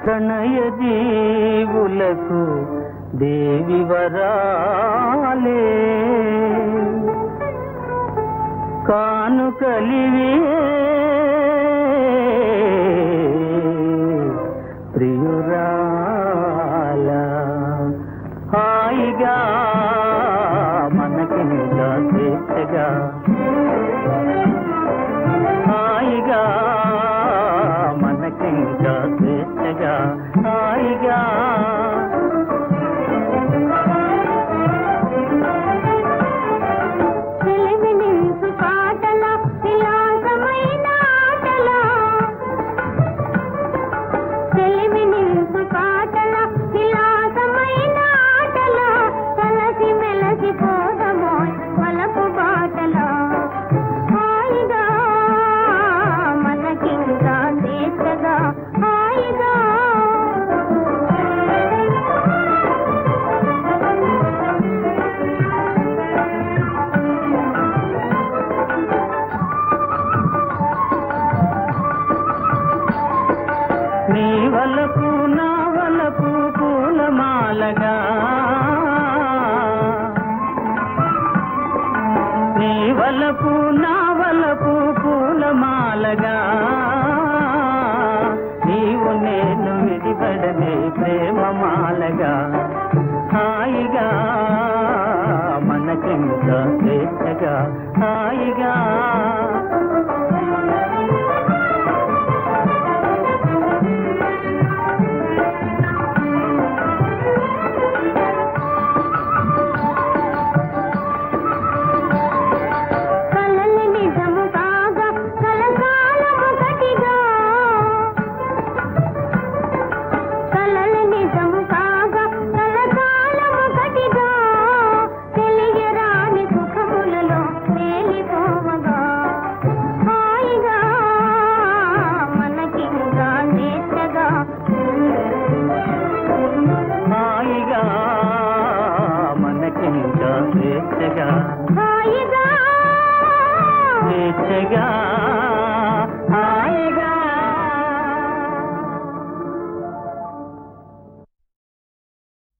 ప్రణయ జీవులకు దేవి వరాలే కానుకలివే ప్రియురాల హాయిగా మనకింకా స్వేచ్ఛగా హాయిగా మనకింకా స్వేచ్ఛగా హాయిగా తెలివినించు పాటల విలాసమైన ఆటల తెలివినించు పాటల విలాసమైన ఆటల కలసి మెలసి పోదమో వలపు బాటల హాయిగా మనకింకా స్వేచ్ఛగా హాయిగా నీ వలపు నా వలపు పూలమాలగా నీ వలపు నా వలపు పూలమాలగా నీవు నేను విడిపడనే ప్రేమమాలగా హాయిగా మనకింత స్వేచ్ఛగా హాయిగా కలలు నిజము కాగా కలకాలము గట్టిగా కలలు నిజము కాగా కలకాలము గట్టిగా తెలియరాని సుఖములలో తేలిపోవగా హాయిగా మనకింకా నేర్చగా హాయిగా మనకింకా స్వేచ్ఛగా హాయిగా స్వేచ్ఛగా